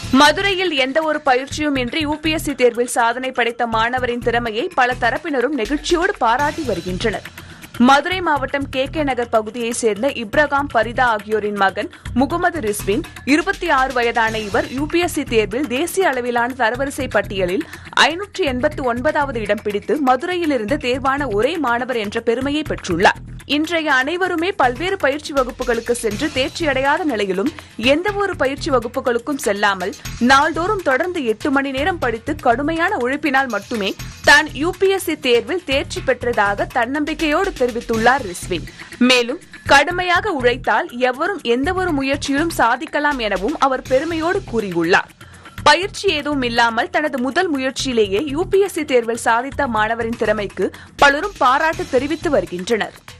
மதுரையில் எந்த ஒரு பயிற்சியும் இன்றி யுபிஎஸ்சி தேர்வில் சாதனை படைத்த மாணவரின் திறமையை பல தரப்பினரும் நெகிழ்ச்சியோடு பாராட்டி வருகின்றனர் மதுரை மாவட்டம் கே கே நகர் பகுதியைச் சேர்ந்த இப்ரகாம் பரிதா ஆகியோரின் மகன் முகமது ரிஸ்வின் இருபத்தி ஆறு வயதான இவர் யுபிஎஸ்சி தேர்வில் தேசிய அளவிலான தரவரிசை பட்டியலில் ஐநூற்று எண்பத்து ஒன்பதாவது இடம் பிடித்து மதுரையிலிருந்து தேர்வான ஒரே மாணவர் என்ற பெருமையை பெற்றுள்ளார் இன்றைய அனைவருமே பல்வேறு பயிற்சி வகுப்புகளுக்கு சென்று தேர்ச்சியடையாத நிலையிலும் எந்த ஒரு பயிற்சி வகுப்புகளுக்கும் செல்லாமல் நாள்தோறும் தொடர்ந்து எட்டு மணி நேரம் படித்து கடுமையான உழைப்பினால் மட்டுமே தான் யுபிஎஸ்சி தேர்வில் தேர்ச்சி பெற்றதாக தன்னம்பிக்கையோடு தெரிவித்துள்ளார் ரிஸ்வின் மேலும் கடுமையாக உழைத்தால் எவரும் எந்த ஒரு முயற்சியிலும் சாதிக்கலாம் எனவும் அவர் பெருமையோடு கூறியுள்ளார் பயிற்சி எதுவும் இல்லாமல் தனது முதல் முயற்சியிலேயே யுபிஎஸ்சி தேர்வில் சாதித்த மாணவரின் திறமைக்கு பலரும் பாராட்டு தெரிவித்து வருகின்றனர்